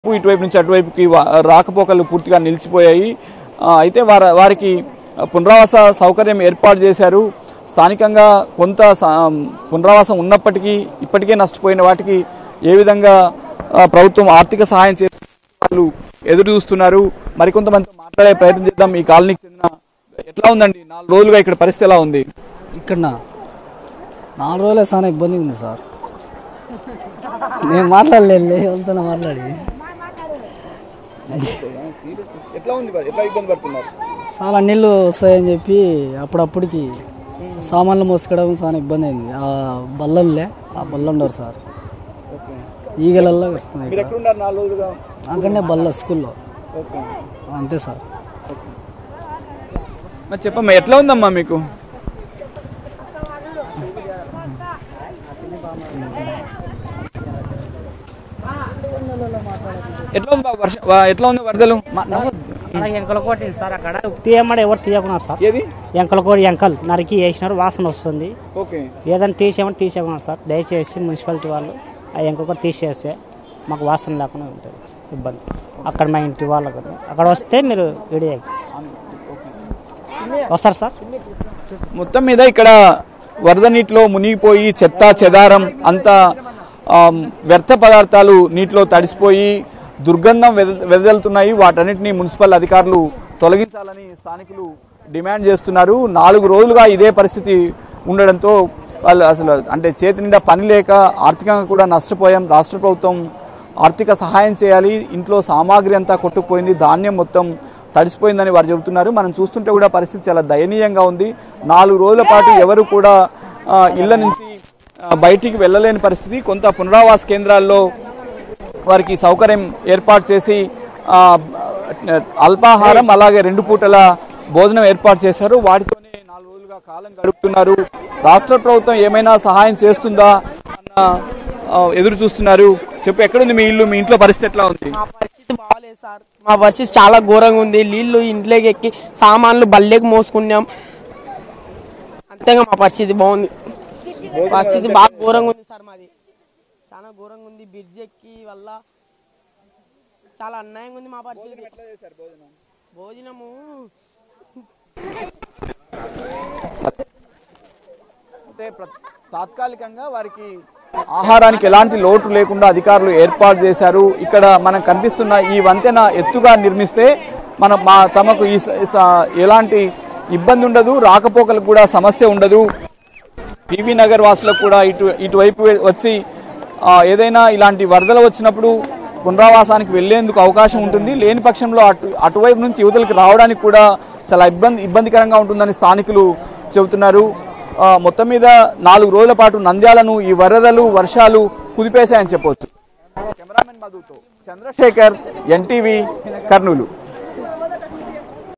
ఇటువైపు నుంచి అటువైపుకి వా- రాకపోకలు పూర్తిగా నిలిచిపోయాయి ఆ, అయితే వార వారికి పునరావాస సౌకర్యం ఏర్పాటు చేశారు స్థానికంగా కొంత స- పునరావాసం ఉన్నప్పటికీ ఇప్పటికే నష్టపోయిన వాటికి ఏ విధంగా ఆ, ప్రభుత్వం ఆర్థిక సహాయం చేసే వాళ్ళు ఎదురు చూస్తున్నారు మరికొంతమందితో మాట్లాడే ప్రయత్నం చేద్దాం ఈ కాలనీకి చెందిన ఎట్లా ఉందండి నాలుగు రోజులుగా ఇక్కడ పరిస్థితి ఎలా ఉంది ఇక్కడ నాలుగు రోజులే చాలా ఇబ్బందిగా ఉంది సార్ నేను మాట్లాడలేదు ఎవరితో మాట్లాడి ఎట్లా ఉంది ఎట్లా ఇబ్బంది పడుతున్నారు చాలా నీళ్ళు వస్తాయని చెప్పి అప్పుడప్పటికి సామాన్లు మోసుకెళ్ళడం చాలా ఇబ్బంది అయింది ఆ బల్లంలే ఆ బల్ల ఉండరు సార్ ఈగలల్లా వస్తున్నాయి మీరు ఇక్కడ ఎక్కడున్నారు నాలుగు రోజులుగా అక్కడనే బల్ల స్కూల్లో ఓకే అంతే సార్ మరి చెప్పమ్మా ఎట్లా ఉందమ్మా మీకు ఎట్లా ఉంది బాబు వర్షం వా- ఎట్లా ఉంది వరదలు మా- నవ్వొద్దు. అక్కడ ఎంకల కొట్టింది సార్ అక్కడ తీయమని ఎవరు తీయకున్నారు సార్ ఏది ఎంకల కోడి ఎంకలు నరికి వేసినారు వాసన వస్తుంది ఓకే ఏదైనా తీసేయమని తీసేయకున్నారు సార్ దయచేసి మున్సిపాలిటీ వాళ్ళు ఆ ఎంకల కూడా తీసేస్తే మాకు వాసన లేకుండా ఉంటుంది సార్ ఇబ్బంది అక్కడ మా ఇంటి వాళ్ళకు అక్కడ వస్తే మీరు వీడియో వస్తారు సార్ మొత్తం మీద ఇక్కడ వరద నీటిలో మునిగిపోయి చెత్త చెదారం అంతా ఆమ్, వ్యర్థ పదార్థాలు నీటిలో తడిసిపోయి దుర్గంధం వెద- వెదజల్లుతున్నాయి వాటన్నిటిని మున్సిపల్ అధికారులు తొలగించాలని స్థానికులు డిమాండ్ చేస్తున్నారు నాలుగు రోజులుగా ఇదే పరిస్థితి ఉండడంతో వాళ్ళు అసలు అంటే చేతి నిండా పని లేక ఆర్థికంగా కూడా నష్టపోయాం రాష్ట్ర ప్రభుత్వం ఆర్థిక సహాయం చేయాలి ఇంట్లో సామాగ్రి అంతా కొట్టుకుపోయింది ధాన్యం మొత్తం తడిసిపోయిందని వారు చెబుతున్నారు మనం చూస్తుంటే కూడా పరిస్థితి చాలా దయనీయంగా ఉంది నాలుగు రోజుల పాటు ఎవరు కూడా ఆ, ఇళ్ల నుంచి ఆ, బయటికి వెళ్ళలేని పరిస్థితి కొంత పునరావాస కేంద్రాల్లో వారికి సౌకర్యం ఏర్పాటు చేసి ఆ, అల్పాహారం అలాగే రెండు పూటల భోజనం ఏర్పాటు చేశారు వాటితోనే నాలుగు రోజులుగా కాలం గడుపుతున్నారు రాష్ట్ర ప్రభుత్వం ఏమైనా సహాయం చేస్తుందా అన్న ఆ, ఎదురు చూస్తున్నారు చెప్పు ఎక్కడుంది మీ ఇల్లు మీ ఇంట్లో పరిస్థితి ఎట్లా ఉంది మా పరిస్థితి బాగాలేదు సార్ మా పరిస్థితి చాలా ఘోరంగా ఉంది నీళ్లు ఇంట్లోకి ఎక్కి సామాన్లు బల్లెకి మోసుకున్నాం అంతేగా మా పరిస్థితి బాగుంది పరిస్థితి బాగా ఘోరంగా ఉంది సార్ మాది చాలా ఘోరంగా ఉంది బ్రిడ్జ్ ఎక్కి వల్ల చాలా అన్యాయంగా ఉంది మా పరిస్థితి భోజనము అంటే ప్ర- తాత్కాలికంగా వారికి ఆహారానికి ఎలాంటి లోటు లేకుండా అధికారులు ఏర్పాటు చేశారు ఇక్కడ మనకు కనిపిస్తున్న ఈ వంతెన ఎత్తుగా నిర్మిస్తే మన మా తమకు ఈ స- స- ఎలాంటి ఇబ్బంది ఉండదు రాకపోకలకు కూడా సమస్య ఉండదు పివి నగర్ వాసులకు కూడా ఇటు ఇటువైపు వచ్చి ఆ, ఏదైనా ఇలాంటి వరదలు వచ్చినప్పుడు పునరావాసానికి వెళ్లేందుకు అవకాశం ఉంటుంది లేని పక్షంలో అటు అటువైపు నుంచి యువతలకు రావడానికి కూడా చాలా ఇబ్బంది ఇబ్బందికరంగా ఉంటుందని స్థానికులు చెబుతున్నారు ఆ, మొత్తం మీద నాలుగు రోజుల పాటు నంద్యాలను ఈ వరదలు వర్షాలు కుదిపేశాయని చెప్పొచ్చు కెమెరామెన్ మధుతో చంద్రశేఖర్ ఎన్టీవీ కర్నూలు